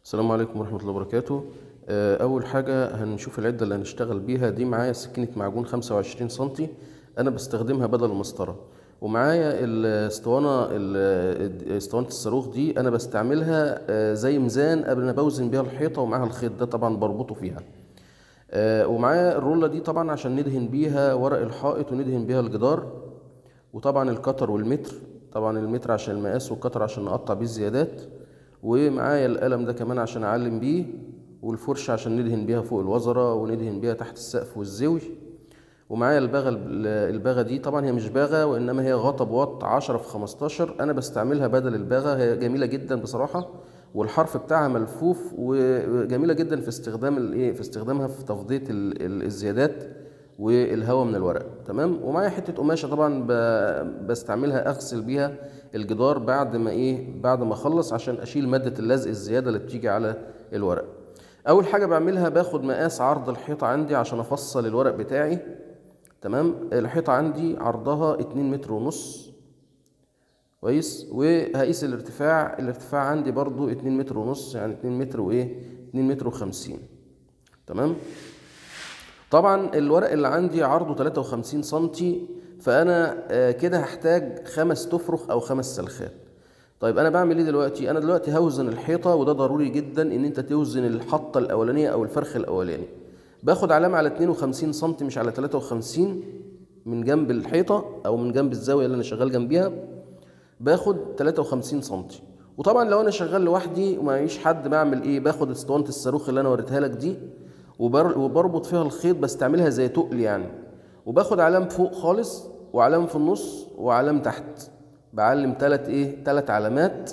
السلام عليكم ورحمة الله وبركاته آه، أول حاجة هنشوف العدة اللي هنشتغل بيها دي معايا سكينة معجون 25 سنتي أنا بستخدمها بدل المسطرة ومعايا الاسطوانة ال- اسطوانة الصاروخ دي أنا بستعملها آه، زي ميزان قبل ما بوزن بيها الحيطة ومعاها الخيط ده طبعا بربطه فيها آه، ومعايا الرولة دي طبعا عشان ندهن بيها ورق الحائط وندهن بيها الجدار وطبعا القطر والمتر طبعا المتر عشان المقاس والقطر عشان نقطع بيه الزيادات ومعايا القلم ده كمان عشان اعلم بيه والفرشة عشان ندهن بيها فوق الوزرة وندهن بيها تحت السقف والزوي ومعايا الباغة الباغة دي طبعا هي مش باغة وإنما هي غطا بواط 10 في 15 أنا بستعملها بدل الباغة هي جميلة جدا بصراحة والحرف بتاعها ملفوف وجميلة جدا في استخدام الايه في استخدامها في تفضية ال- ال- الزيادات والهواء من الورق تمام ومعايا حتة قماشة طبعا ب- بستعملها أغسل بيها الجدار بعد ما إيه بعد ما أخلص عشان أشيل مادة اللزق الزيادة اللي بتيجي على الورق أول حاجة بعملها باخد مقاس عرض الحيطة عندي عشان أفصل الورق بتاعي تمام الحيطة عندي عرضها اتنين متر ونص كويس وهقيس الارتفاع الارتفاع عندي برضو اتنين متر ونص يعني اتنين متر وايه اتنين متر وخمسين تمام طبعا الورق اللي عندي عرضه 53 سنتي فانا آه، كده هحتاج خمس تفرخ او خمس سلخات طيب انا بعمل ايه دلوقتي انا دلوقتي هوزن الحيطه وده ضروري جدا ان انت توزن الحطه الاولانيه او الفرخ الاولاني باخد علامه على 52 سنتي مش على 53 من جنب الحيطه او من جنب الزاويه اللي انا شغال جنبيها باخد 53 سنتي وطبعا لو انا شغال لوحدي ومعيش حد بعمل ايه باخد اسطوانه الصاروخ اللي انا وريتها لك دي وبر- وبربط فيها الخيط بستعملها زي تقل يعني وباخد علام فوق خالص وعلام في النص وعلام تحت بعلم ثلاث ايه ثلاث علامات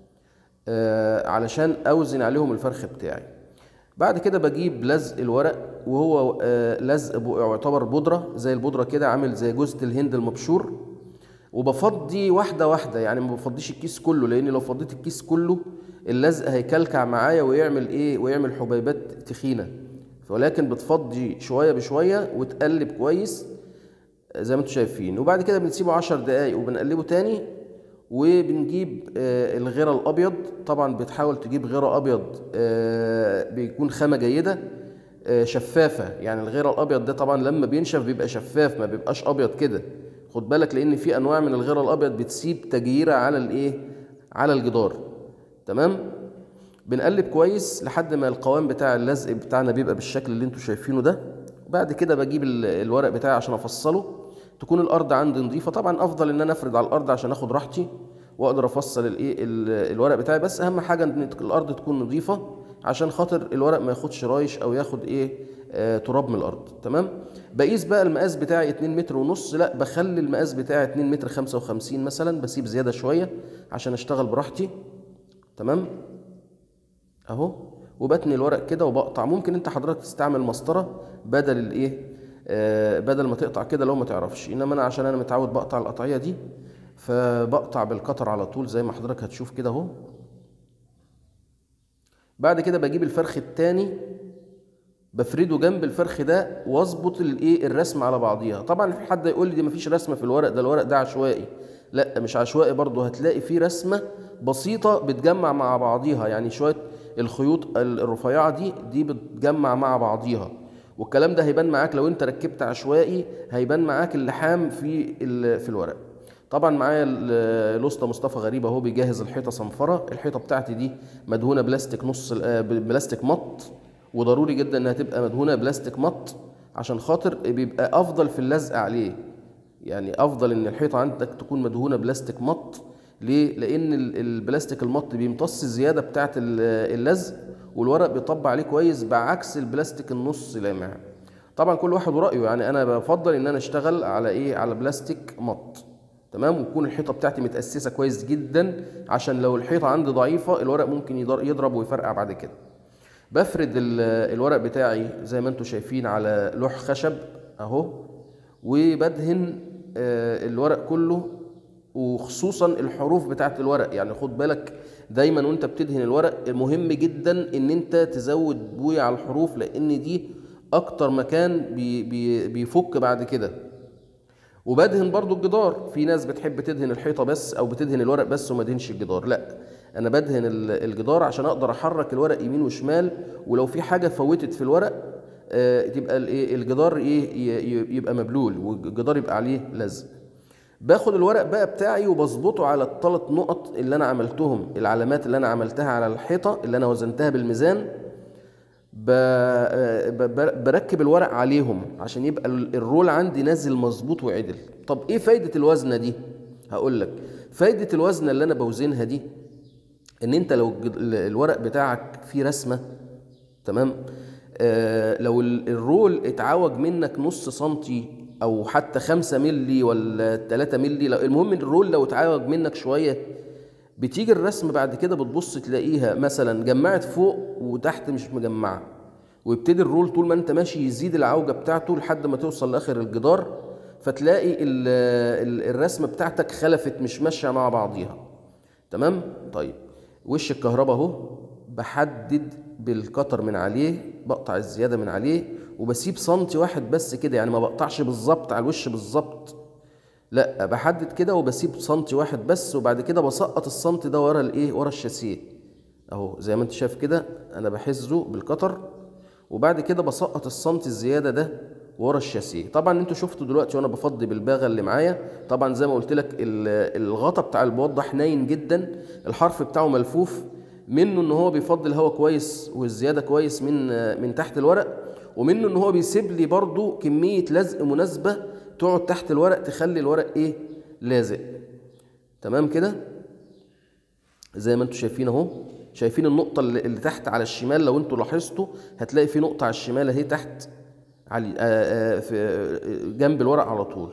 آه علشان اوزن عليهم الفرخ بتاعي بعد كده بجيب لزق الورق وهو آه لزق ب- يعتبر بودره زي البودره كده عامل زي جوزة الهند المبشور وبفضي واحده واحده يعني ما بفضيش الكيس كله لان لو فضيت الكيس كله اللزق هيكلكع معايا ويعمل ايه ويعمل حبيبات تخينه ولكن بتفضي شويه بشويه وتقلب كويس زي ما انتم شايفين وبعد كده بنسيبه 10 دقايق وبنقلبه تاني وبنجيب آه، الغيره الابيض طبعا بتحاول تجيب غيره ابيض آه، بيكون خامه جيده آه، شفافه يعني الغيره الابيض ده طبعا لما بينشف بيبقى شفاف ما بيبقاش ابيض كده خد بالك لان في انواع من الغيره الابيض بتسيب تجييره على الايه على الجدار تمام بنقلب كويس لحد ما القوام بتاع اللزق بتاعنا بيبقى بالشكل اللي انتوا شايفينه ده بعد كده بجيب ال- الورق بتاعي عشان افصله تكون الارض عندي نظيفه طبعا افضل ان انا افرد على الارض عشان اخد راحتي واقدر افصل الايه ال- الورق بتاعي بس اهم حاجه ان الارض تكون نظيفه عشان خاطر الورق ما ياخدش رايش او ياخد ايه آه تراب من الارض تمام بقيس بقى المقاس بتاعي 2 متر ونص لا بخلي المقاس بتاعي 2 متر 55 مثلا بسيب زياده شويه عشان اشتغل براحتي تمام اهو وبتني الورق كده وبقطع ممكن انت حضرتك تستعمل مسطره بدل الايه آه بدل ما تقطع كده لو ما تعرفش انما انا عشان انا متعود بقطع القطعيه دي فبقطع بالقطر على طول زي ما حضرتك هتشوف كده اهو بعد كده بجيب الفرخ التاني بفرده جنب الفرخ ده واظبط الايه الرسم على بعضيها طبعا في حد يقول لي دي مفيش رسمه في الورق ده الورق ده عشوائي لا مش عشوائي برضه هتلاقي فيه رسمه بسيطه بتجمع مع بعضيها يعني شويه الخيوط ال- الرفيعه دي دي بتجمع مع بعضيها والكلام ده هيبان معاك لو انت ركبت عشوائي هيبان معاك اللحام في ال- في الورق طبعا معايا ال- الاسطى مصطفى غريب اهو بيجهز الحيطه صنفره الحيطه بتاعتي دي مدهونه بلاستيك نص ال- آه، بلاستيك مط وضروري جدا انها تبقى مدهونه بلاستيك مط عشان خاطر بيبقى افضل في اللزق عليه يعني افضل ان الحيطه عندك تكون مدهونه بلاستيك مط ليه لان ال- البلاستيك المط بيمتص الزياده بتاعه ال- اللزق والورق بيطبع عليه كويس بعكس البلاستيك النص لامع طبعا كل واحد ورايه يعني انا بفضل ان انا اشتغل على ايه على بلاستيك مط تمام وتكون الحيطه بتاعتي متاسسه كويس جدا عشان لو الحيطه عندي ضعيفه الورق ممكن يضر- يضرب ويفرقع بعد كده بفرد ال- الورق بتاعي زي ما انتم شايفين على لوح خشب اهو وبدهن آه، الورق كله وخصوصا الحروف بتاعت الورق يعني خد بالك دايما وانت بتدهن الورق مهم جدا ان انت تزود بوية على الحروف لان دي اكتر مكان بي بي بيفك بعد كده وبدهن برضو الجدار في ناس بتحب تدهن الحيطة بس او بتدهن الورق بس وما تدهنش الجدار لا انا بدهن ال- الجدار عشان اقدر احرك الورق يمين وشمال ولو في حاجه فوتت في الورق آه، تبقى الايه الجدار ايه ي- ي- يبقى مبلول والجدار يبقى عليه لزق باخد الورق بقى بتاعي وبظبطه على الثلاث نقط اللي انا عملتهم العلامات اللي انا عملتها على الحيطه اللي انا وزنتها بالميزان ب- ب- بركب الورق عليهم عشان يبقى ال- الرول عندي نازل مظبوط وعدل طب ايه فايده الوزنه دي هقول لك فايده الوزنه اللي انا بوزنها دي ان انت لو الج- ال- الورق بتاعك فيه رسمه تمام آه لو ال- الرول اتعوج منك نص سنتي او حتى خمسة ملي ولا تلاتة ملي لو- المهم الرول لو اتعوج منك شويه بتيجي الرسم بعد كده بتبص تلاقيها مثلا جمعت فوق وتحت مش مجمعه ويبتدي الرول طول ما انت ماشي يزيد العوجه بتاعته لحد ما توصل لاخر الجدار فتلاقي ال- ال- الرسمه بتاعتك خلفت مش ماشيه مع بعضيها تمام طيب وش الكهرباء اهو بحدد بالقطر من عليه بقطع الزياده من عليه وبسيب سنتي واحد بس كده يعني ما بقطعش بالظبط على الوش بالظبط لا بحدد كده وبسيب سنتي واحد بس وبعد كده بسقط السنتي ده ورا الايه ورا الشاسيه اهو زي ما انت شايف كده انا بحزه بالقطر وبعد كده بسقط السنتي الزياده ده ورا الشاسيه طبعا انتوا شفتوا دلوقتي وانا بفضي بالباغه اللي معايا طبعا زي ما قلت لك ال- الغطا بتاع البوضه حنين جدا الحرف بتاعه ملفوف منه ان هو بيفضي الهواء كويس والزياده كويس من من تحت الورق ومنه ان هو بيسيب لي برضو كميه لزق مناسبه تقعد تحت الورق تخلي الورق ايه لازق تمام كده زي ما انتم شايفين اهو شايفين النقطة اللي اللي تحت على الشمال لو انتوا لاحظتوا هتلاقي في نقطة على الشمال اهي تحت علي آآ آآ في آه، جنب الورق على طول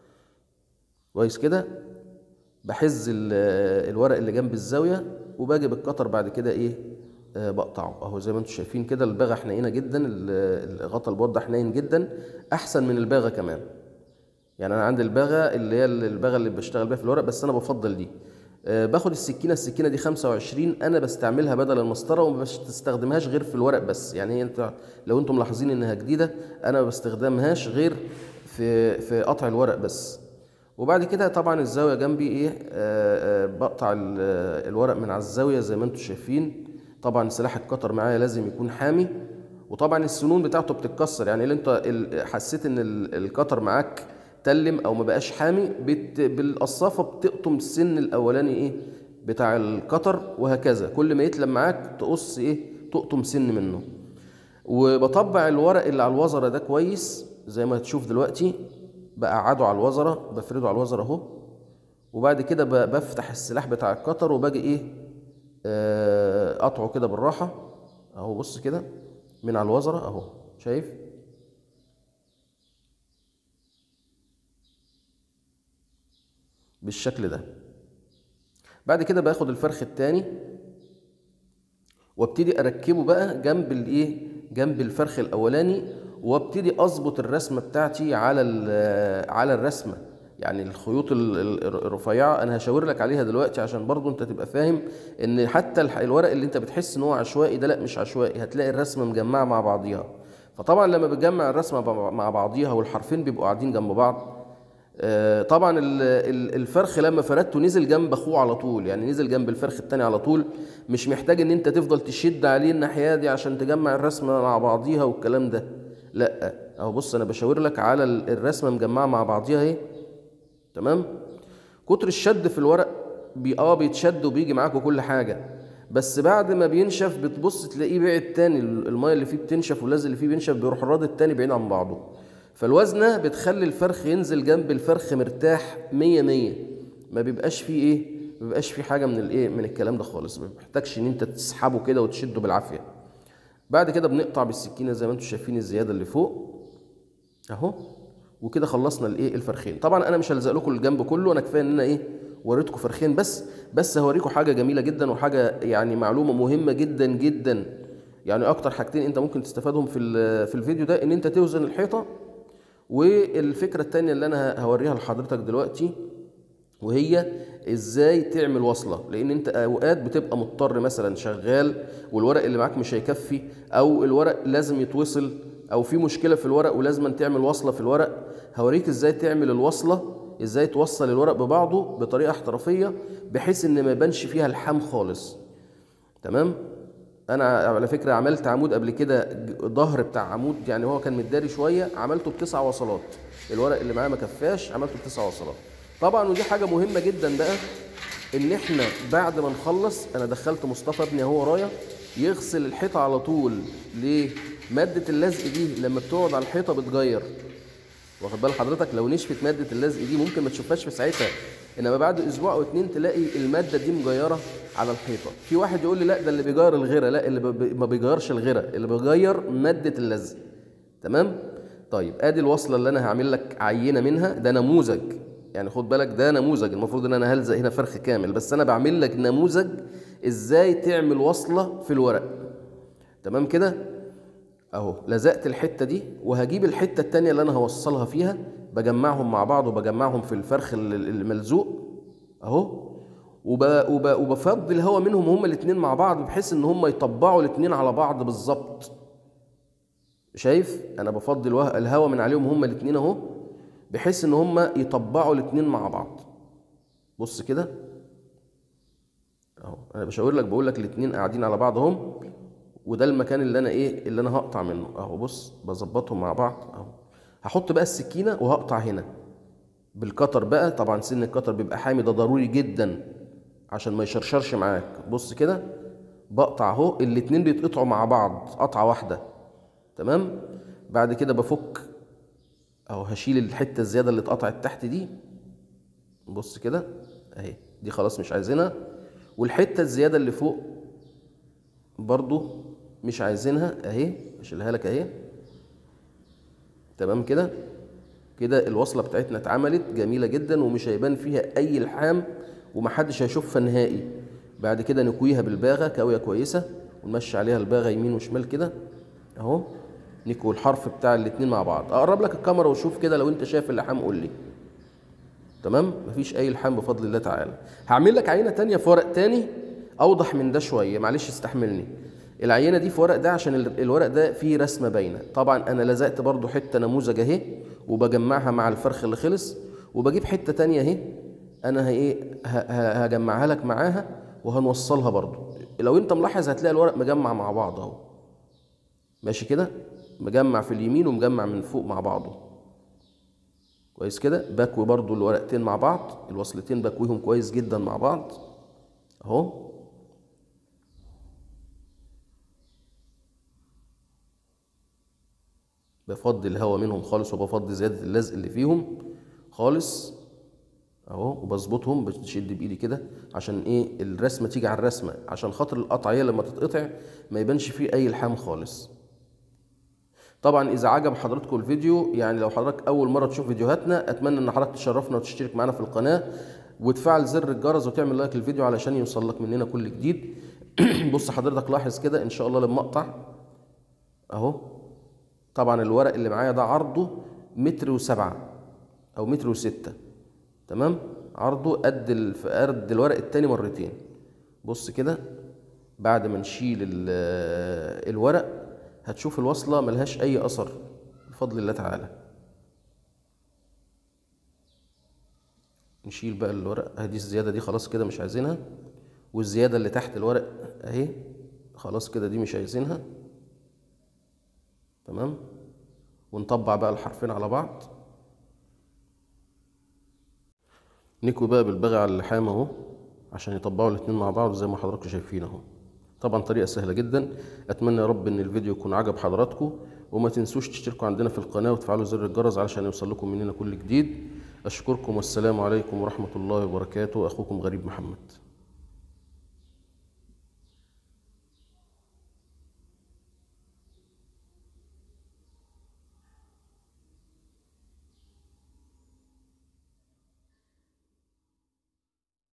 كويس كده بحز ال- الورق اللي جنب الزاوية وباجي بالقطر بعد كده ايه آه، بقطعه اهو زي ما انتم شايفين كده الباغة حنينة جدا ال- الغطا البوضة حنين جدا احسن من الباغة كمان يعني انا عندي الباغه اللي هي الباغه اللي بشتغل بيها في الورق بس انا بفضل دي آه، باخد السكينه السكينه دي 25 انا بستعملها بدل المسطره وما بستخدمهاش غير في الورق بس يعني هي انت لو انتم ملاحظين انها جديده انا ما بستخدمهاش غير في في قطع الورق بس وبعد كده طبعا الزاويه جنبي ايه آه، آه، بقطع ال- آه، الورق من على الزاويه زي ما انتم شايفين طبعا سلاح القطر معايا لازم يكون حامي وطبعا السنون بتاعته بتتكسر يعني اللي انت ال- حسيت ان ال- القطر معاك تلم او ما بقاش حامي بت... بالقصافه بتقطم السن الاولاني ايه بتاع القطر وهكذا كل ما يتلم معاك تقص ايه تقطم سن منه وبطبع الورق اللي على الوزره ده كويس زي ما هتشوف دلوقتي بقعده على الوزره بفرده على الوزره اهو وبعد كده ب- بفتح السلاح بتاع القطر وباجي ايه آه، قطعه كده بالراحه اهو بص كده من على الوزره اهو شايف بالشكل ده بعد كده باخد الفرخ التاني وابتدي اركبه بقى جنب الايه جنب الفرخ الاولاني وابتدي اظبط الرسمه بتاعتي على ال- على الرسمه يعني الخيوط ال- ال- الرفيعه انا هشاور لك عليها دلوقتي عشان برضو انت تبقى فاهم ان حتى الح- الورق اللي انت بتحس ان هو عشوائي ده لا مش عشوائي هتلاقي الرسمه مجمعه مع بعضيها فطبعا لما بتجمع الرسمه مع- مع بعضيها والحرفين بيبقوا قاعدين جنب بعض آه، طبعا ال- ال- الفرخ لما فردته نزل جنب اخوه على طول يعني نزل جنب الفرخ التاني على طول مش محتاج ان انت تفضل تشد عليه الناحيه دي عشان تجمع الرسمه مع بعضيها والكلام ده لا اهو بص انا بشاور لك على ال- الرسمه مجمعه مع بعضيها اهي تمام كتر الشد في الورق بي اه بيتشد وبيجي معاك وكل حاجه بس بعد ما بينشف بتبص تلاقيه بعد تاني الميه اللي فيه بتنشف واللزق اللي فيه بينشف بيروح الراد التاني بعيد عن بعضه فالوزنه بتخلي الفرخ ينزل جنب الفرخ مرتاح مية مية ما بيبقاش فيه ايه ما بيبقاش فيه حاجه من الايه من الكلام ده خالص ما بيحتاجش ان انت تسحبه كده وتشده بالعافيه بعد كده بنقطع بالسكينه زي ما انتم شايفين الزياده اللي فوق اهو وكده خلصنا الايه الفرخين طبعا انا مش هلزق لكم الجنب كله انا كفايه ان انا ايه وريتكم فرخين بس بس هوريكم حاجه جميله جدا وحاجه يعني معلومه مهمه جدا جدا يعني اكتر حاجتين انت ممكن تستفادهم في ال- في الفيديو ده ان انت توزن الحيطه والفكره الثانيه اللي انا هوريها لحضرتك دلوقتي وهي ازاي تعمل وصله لان انت اوقات بتبقى مضطر مثلا شغال والورق اللي معاك مش هيكفي او الورق لازم يتوصل او في مشكله في الورق ولازم تعمل وصله في الورق هوريك ازاي تعمل الوصله ازاي توصل الورق ببعضه بطريقه احترافيه بحيث ان ما يبانش فيها الحام خالص تمام انا على فكره عملت عمود قبل كده ج- ظهر بتاع عمود يعني هو كان متداري شويه عملته بتسع وصلات الورق اللي معاه ما كفاش عملته بتسع وصلات طبعا ودي حاجه مهمه جدا بقى ان احنا بعد ما نخلص انا دخلت مصطفى ابني اهو ورايا يغسل الحيطه على طول ليه ماده اللزق دي لما بتقعد على الحيطه بتغير واخد بال حضرتك لو نشفت ماده اللزق دي ممكن ما تشوفهاش في ساعتها انما بعد اسبوع او اتنين تلاقي الماده دي مجيره على الحيطه في واحد يقول لي لا ده اللي بيغير الغيره لا اللي ب- ما بيغيرش الغيره اللي بيغير ماده اللزق تمام طيب ادي الوصله اللي انا هعمل لك عينه منها ده نموذج يعني خد بالك ده نموذج المفروض ان انا هلزق هنا فرخ كامل بس انا بعمل لك نموذج ازاي تعمل وصله في الورق تمام كده اهو لزقت الحته دي وهجيب الحته التانية اللي انا هوصلها فيها بجمعهم مع بعض وبجمعهم في الفرخ ال- ال- الملزوق اهو وب... وب... وبفضي الهواء منهم هما الاثنين مع بعض بحيث ان هما يطبعوا الاثنين على بعض بالظبط شايف انا بفضي الوه- الهواء من عليهم هما الاثنين اهو بحيث ان هما يطبعوا الاثنين مع بعض بص كده اهو انا بشاور لك بقول لك الاثنين قاعدين على بعض اهم وده المكان اللي انا ايه اللي انا هقطع منه اهو بص بظبطهم مع بعض اهو هحط بقى السكينه وهقطع هنا بالقطر بقى طبعا سن القطر بيبقى حامي ده ضروري جدا عشان ما يشرشرش معاك بص كده بقطع اهو الاتنين بيتقطعوا مع بعض قطعه واحده تمام بعد كده بفك اهو هشيل الحته الزياده اللي اتقطعت تحت دي بص كده اهي دي خلاص مش عايزينها والحته الزياده اللي فوق برضو مش عايزينها اهي اشيلها لك اهي تمام كده كده الوصله بتاعتنا اتعملت جميله جدا ومش هيبان فيها اي لحام ومحدش هيشوفها نهائي بعد كده نكويها بالباغه كاويه كويسه ونمشي عليها الباغه يمين وشمال كده اهو نكوي الحرف بتاع الاتنين مع بعض اقرب لك الكاميرا وشوف كده لو انت شايف اللحام قول لي تمام مفيش اي لحام بفضل الله تعالى هعمل لك عينه تانية في ورق تاني اوضح من ده شويه معلش استحملني العينه دي في ورق ده عشان ال- الورق ده فيه رسمه باينه طبعا انا لزقت برضو حته نموذج اهي وبجمعها مع الفرخ اللي خلص وبجيب حته تانية اهي انا هي ايه ه- ه- هجمعها لك معاها وهنوصلها برضو لو انت ملاحظ هتلاقي الورق مجمع مع بعض اهو ماشي كده مجمع في اليمين ومجمع من فوق مع بعضه كويس كده بكوي برضو الورقتين مع بعض الوصلتين بكويهم كويس جدا مع بعض اهو بفضي الهواء منهم خالص وبفضي زيادة اللزق اللي فيهم خالص اهو وبظبطهم بشد بايدي كده عشان ايه الرسمه تيجي على الرسمه عشان خاطر القطعيه لما تتقطع ما يبانش فيه اي لحام خالص طبعا اذا عجب حضراتكم الفيديو يعني لو حضرتك اول مره تشوف فيديوهاتنا اتمنى ان حضرتك تشرفنا وتشترك معنا في القناه وتفعل زر الجرس وتعمل لايك للفيديو علشان يوصل لك مننا كل جديد بص حضرتك لاحظ كده ان شاء الله لما اقطع اهو طبعا الورق اللي معايا ده عرضه متر وسبعة او متر وستة تمام عرضه قد ال- في قد الورق التاني مرتين بص كده بعد ما نشيل ال- الورق هتشوف الوصلة ملهاش أي أثر بفضل الله تعالى نشيل بقى الورق اهي دي الزيادة دي خلاص كده مش عايزينها والزيادة اللي تحت الورق اهي خلاص كده دي مش عايزينها تمام ونطبع بقى الحرفين على بعض نكوي بقى بالبغي على اللحام اهو عشان يطبقوا الاتنين مع بعض زي ما حضراتكم شايفين اهو طبعا طريقة سهلة جدا اتمنى يا رب ان الفيديو يكون عجب حضراتكم وما تنسوش تشتركوا عندنا في القناة وتفعلوا زر الجرس علشان يوصل لكم مننا كل جديد اشكركم والسلام عليكم ورحمة الله وبركاته اخوكم غريب محمد